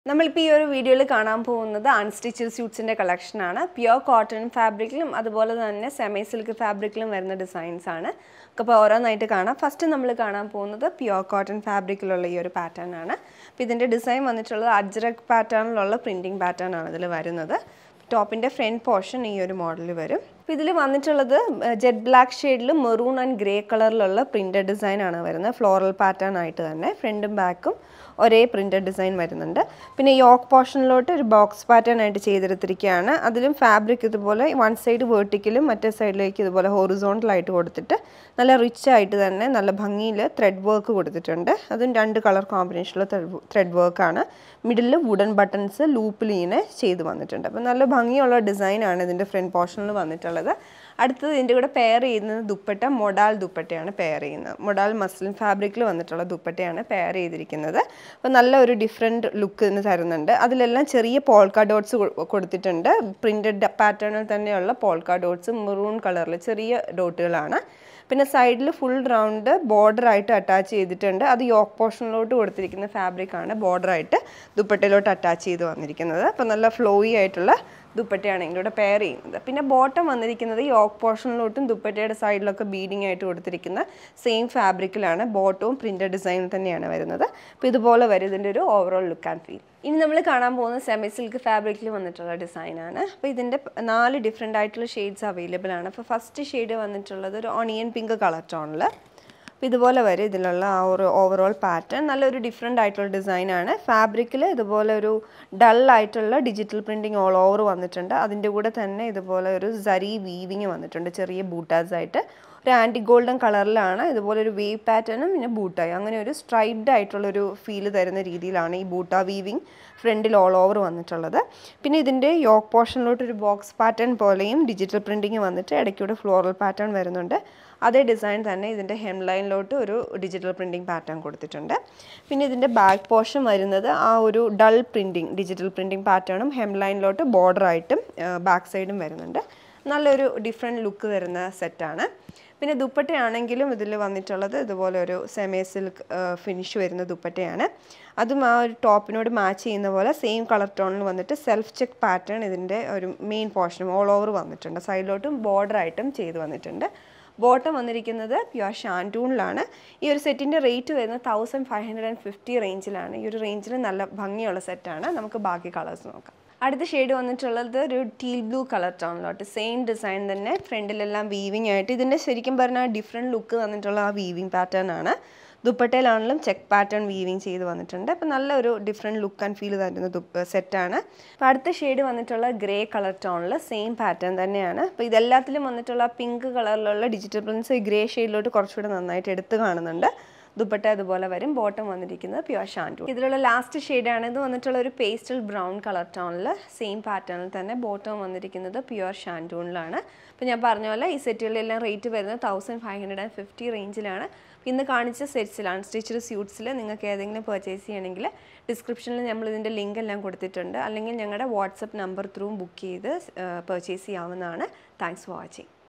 നമ്മളിപ്പോൾ ഈ ഒരു വീഡിയോയിൽ കാണാൻ പോകുന്നത് അൺസ്റ്റിച്ചഡ് സ്യൂട്ട്സിൻ്റെ കളക്ഷനാണ് പ്യുവർ കോട്ടൺ ഫാബ്രിക്കിലും അതുപോലെ തന്നെ സെമി സിൽക്ക് ഫാബ്രിക്കിലും വരുന്ന ഡിസൈൻസ് ആണ് അപ്പോൾ ഓരോന്നായിട്ട് കാണാം ഫസ്റ്റ് നമ്മൾ കാണാൻ പോകുന്നത് പ്യുവർ കോട്ടൺ ഫാബ്രിക്കിലുള്ള ഈ ഒരു പാറ്റേൺ ആണ് അപ്പോൾ ഇതിൻ്റെ ഡിസൈൻ വന്നിട്ടുള്ളത് അജ്രക് പാറ്റേണിലുള്ള പ്രിൻറ്റിംഗ് പാറ്റേൺ ആണ് ഇതിൽ വരുന്നത് ടോപ്പിൻ്റെ ഫ്രണ്ട് പോർഷൻ ഈ ഒരു മോഡൽ വരും അപ്പോൾ ഇതിൽ വന്നിട്ടുള്ളത് ജെറ്റ് ബ്ലാക്ക് ഷെയ്ഡിൽ മെറൂൺ ആൻഡ് ഗ്രേ കളറിലുള്ള പ്രിൻറ്റഡ് ഡിസൈൻ ആണ് വരുന്നത് ഫ്ലോറൽ പാറ്റേൺ ആയിട്ട് തന്നെ ഫ്രണ്ടും ബാക്കും ഒരേ പ്രിൻറ്റഡ് ഡിസൈൻ വരുന്നുണ്ട് പിന്നെ യോക്ക് പോർഷനിലോട്ട് ഒരു ബോക്സ് പാറ്റേൺ ആയിട്ട് ചെയ്തെടുത്തിരിക്കുകയാണ് അതിലും ഫാബ്രിക് ഇതുപോലെ വൺ സൈഡ് വേർട്ടിക്കലും മറ്റേ സൈഡിലേക്ക് ഇതുപോലെ ഹോറിസോണ്ടലായിട്ട് കൊടുത്തിട്ട് നല്ല റിച്ച് ആയിട്ട് തന്നെ നല്ല ഭംഗിയിൽ ത്രെഡ് വർക്ക് കൊടുത്തിട്ടുണ്ട് അതും രണ്ട് കളർ കോമ്പിനേഷനിലുള്ള ത്രെഡ് വർക്കാണ് മിഡിലിൽ വുഡൻ ബട്ടൺസ് ലൂപ്പിൽ ഇങ്ങനെ ചെയ്ത് വന്നിട്ടുണ്ട് അപ്പോൾ നല്ല ഭംഗിയുള്ള ഡിസൈനാണ് ഇതിൻ്റെ ഫ്രണ്ട് പോർഷനിൽ വന്നിട്ടുള്ളത് അടുത്തത് ഇതിൻ്റെ കൂടെ പെയർ ചെയ്യുന്നത് ദുപ്പട്ട മൊഡാൽ ദുപ്പട്ടയാണ് പെയർ ചെയ്യുന്നത് മൊഡാൽ മസ്ലിൻ ഫാബ്രിക്കിൽ വന്നിട്ടുള്ള ദുപ്പട്ടയാണ് പെയർ ചെയ്തിരിക്കുന്നത് അപ്പോൾ നല്ല ഒരു ഡിഫറെൻറ്റ് ലുക്ക് ഇതിന് തരുന്നുണ്ട് അതിലെല്ലാം ചെറിയ പോൾക്ക ഡോട്ട്സ് കൊടുത്തിട്ടുണ്ട് പ്രിൻറ്റഡ് പാറ്റേണിൽ തന്നെയുള്ള പോൾക്ക ഡോട്ട്സ് മെറൂൺ കളറിൽ ചെറിയ ഡോട്ടുകളാണ് പിന്നെ സൈഡിൽ ഫുൾ റൗണ്ട് ബോർഡറായിട്ട് അറ്റാച്ച് ചെയ്തിട്ടുണ്ട് അത് യോക്ക് പോർഷനിലോട്ട് കൊടുത്തിരിക്കുന്ന ഫാബ്രിക്കാണ് ബോർഡറായിട്ട് ദുപ്പട്ടയിലോട്ട് അറ്റാച്ച് ചെയ്ത് വന്നിരിക്കുന്നത് അപ്പോൾ നല്ല ഫ്ലോയി ആയിട്ടുള്ള ദുപ്പട്ടയാണ് ഇതിലൂടെ പെയർ ചെയ്യുന്നത് പിന്നെ ബോട്ടം വന്നിരിക്കുന്നത് യോക്ക് പോർഷനിലോട്ടും ദുപ്പട്ടയുടെ സൈഡിലൊക്കെ ബീഡിങ് ആയിട്ട് കൊടുത്തിരിക്കുന്ന സെയിം ഫാബ്രിക്കിലാണ് ബോട്ടവും പ്രിൻ്റഡ് ഡിസൈൻ തന്നെയാണ് വരുന്നത് അപ്പോൾ ഇതുപോലെ വരും ഇതിൻ്റെ ഒരു ഓവറോൾ ലുക്ക് ആൻഡ് ഫീൽ ഇനി നമ്മൾ കാണാൻ പോകുന്ന സെമി സിൽക്ക് ഫാബ്രിക്കിൽ വന്നിട്ടുള്ള ഡിസൈനാണ് അപ്പോൾ ഇതിൻ്റെ നാല് ഡിഫറെൻ്റ് ആയിട്ടുള്ള ഷെയ്ഡ്സ് അവൈലബിൾ ആണ് അപ്പോൾ ഫസ്റ്റ് ഷെയ്ഡ് വന്നിട്ടുള്ളത് ഒരു ഓണിയൻ പിങ്ക് കളർ ടോണിൽ അപ്പോൾ ഇതുപോലെ വരും ഇതിലുള്ള ആ ഒരു ഓവറോൾ പാറ്റേൺ നല്ലൊരു ഡിഫറെൻ്റ് ആയിട്ടുള്ള ഡിസൈനാണ് ഫാബ്രിക്കിൽ ഇതുപോലെ ഒരു ഡൾ ആയിട്ടുള്ള ഡിജിറ്റൽ പ്രിൻറ്റിങ് ഓൾ ഓവർ വന്നിട്ടുണ്ട് അതിൻ്റെ കൂടെ തന്നെ ഇതുപോലെ ഒരു സരി വീവിങ് വന്നിട്ടുണ്ട് ചെറിയ ബൂട്ടാസ് ആയിട്ട് ഒരു ആൻറ്റി ഗോൾഡൻ കളറിലാണ് ഇതുപോലെ ഒരു വേവ് പാറ്റേണും പിന്നെ ബൂട്ടായി അങ്ങനെ ഒരു സ്ട്രൈപ്ഡ് ആയിട്ടുള്ളൊരു ഫീൽ തരുന്ന രീതിയിലാണ് ഈ ബൂട്ട വീവിങ് ഫ്രണ്ടിൽ ഓൾ ഓവർ വന്നിട്ടുള്ളത് പിന്നെ ഇതിൻ്റെ യോക്ക് പോർഷനിലോട്ട് ഒരു ബോക്സ് പാറ്റേൺ പോലെയും ഡിജിറ്റൽ പ്രിൻറ്റിങ് വന്നിട്ട് ഇടയ്ക്കൂടെ ഫ്ലോറൽ പാറ്റേൺ വരുന്നുണ്ട് അതേ ഡിസൈൻ തന്നെ ഇതിൻ്റെ ഹെം ലൈനിലോട്ട് ഒരു ഡിജിറ്റൽ പ്രിൻറ്റിംഗ് പാറ്റേൺ കൊടുത്തിട്ടുണ്ട് പിന്നെ ഇതിൻ്റെ ബാക്ക് പോർഷൻ വരുന്നത് ആ ഒരു ഡൾ പ്രിൻറ്റിംഗ് ഡിജിറ്റൽ പ്രിൻറ്റിംഗ് പാറ്റേണും ഹെം ലൈനിലോട്ട് ബോർഡറായിട്ടും ബാക്ക് സൈഡും വരുന്നുണ്ട് നല്ലൊരു ഡിഫറെൻറ്റ് ലുക്ക് വരുന്ന സെറ്റാണ് പിന്നെ ദുപ്പട്ടയാണെങ്കിലും ഇതിൽ വന്നിട്ടുള്ളത് ഇതുപോലെ ഒരു സെമി സിൽക്ക് ഫിനിഷ് വരുന്ന ദുപ്പട്ടയാണ് അതും ആ ഒരു ടോപ്പിനോട് മാച്ച് ചെയ്യുന്ന പോലെ സെയിം കളർ ടോണിൽ വന്നിട്ട് സെൽഫ് ചെക്ക് പാറ്റേൺ ഇതിൻ്റെ ഒരു മെയിൻ പോർഷനും ഓൾ ഓവർ വന്നിട്ടുണ്ട് സൈഡിലോട്ടും ബോർഡറായിട്ടും ചെയ്ത് വന്നിട്ടുണ്ട് ബോട്ടം വന്നിരിക്കുന്നത് പ്യുവർ ഷാൻറ്റൂണിലാണ് ഈ ഒരു സെറ്റിൻ്റെ റേറ്റ് വരുന്നത് thousand five hundred and fifty റേഞ്ചിലാണ് ഈ ഒരു റേഞ്ചിൽ നല്ല ഭംഗിയുള്ള സെറ്റാണ് നമുക്ക് ബാക്കി കളേഴ്സ് നോക്കാം അടുത്ത ഷെയ്ഡ് വന്നിട്ടുള്ളത് ഒരു ടീൽ ബ്ലൂ കളർ ടോണിലോട്ട് സെയിം ഡിസൈൻ തന്നെ ഫ്രണ്ടിലെല്ലാം വീവിങ് ആയിട്ട് ഇതിൻ്റെ ശരിക്കും പറഞ്ഞാൽ ഡിഫറെൻറ്റ് ലുക്ക് വന്നിട്ടുള്ള ആ വീവിങ് പാറ്റേൺ ആണ് ദുപ്പട്ടയിലാണെങ്കിലും ചെക്ക് പാറ്റേൺ വീവിങ് ചെയ്ത് വന്നിട്ടുണ്ട് അപ്പോൾ നല്ലൊരു ഡിഫറെൻറ്റ് ലുക്ക് ആൻഡ് ഫീൽ തരുന്ന ദുപ്പ സെറ്റാണ് അപ്പോൾ അടുത്ത ഷെയ്ഡ് വന്നിട്ടുള്ള ഗ്രേ കളർ ടോണിൽ സെയിം പാറ്റേൺ തന്നെയാണ് അപ്പോൾ ഇതെല്ലാത്തിലും വന്നിട്ടുള്ള പിങ്ക് കളറിലുള്ള ഡിജിറ്റൽ പ്രിൻസ് ഗ്രേ ഷെയ്ഡിലോട്ട് കുറച്ചുകൂടെ നന്നായിട്ട് എടുത്ത് കാണുന്നുണ്ട് ദുപ്പട്ട അതുപോലെ വരും ബോട്ടം വന്നിരിക്കുന്നത് പ്യുവർ ഷാൻറ്റൂ ഇതിലുള്ള ലാസ്റ്റ് ഷെയ്ഡാണ് ഇത് വന്നിട്ടുള്ള ഒരു പേസ്റ്റൽ ബ്രൗൺ കളർ ടോണിൽ സെയിം പാറ്റേണിൽ തന്നെ ബോട്ടം വന്നിരിക്കുന്നത് പ്യുവർ ഷാൻറ്റൂണിലാണ് അപ്പോൾ ഞാൻ പറഞ്ഞ പോലെ ഈ സെറ്റുകളിലെല്ലാം റേറ്റ് വരുന്നത് thousand five hundred and fifty റേഞ്ചിലാണ് ഇന്ന് കാണിച്ച സെറ്റ്സിലാണ് സ്റ്റിച്ചഡ് സ്യൂട്ട്സിൽ നിങ്ങൾക്ക് ഏതെങ്കിലും പർച്ചേസ് ചെയ്യണമെങ്കിൽ ഡിസ്ക്രിപ്ഷനിൽ നമ്മൾ ഇതിൻ്റെ ലിങ്ക് എല്ലാം കൊടുത്തിട്ടുണ്ട് അല്ലെങ്കിൽ ഞങ്ങളുടെ വാട്സപ്പ് നമ്പർ ത്രൂ ബുക്ക് ചെയ്ത് പർച്ചേസ് ചെയ്യാവുന്നതാണ് താങ്ക്സ് ഫോർ വാച്ചിങ്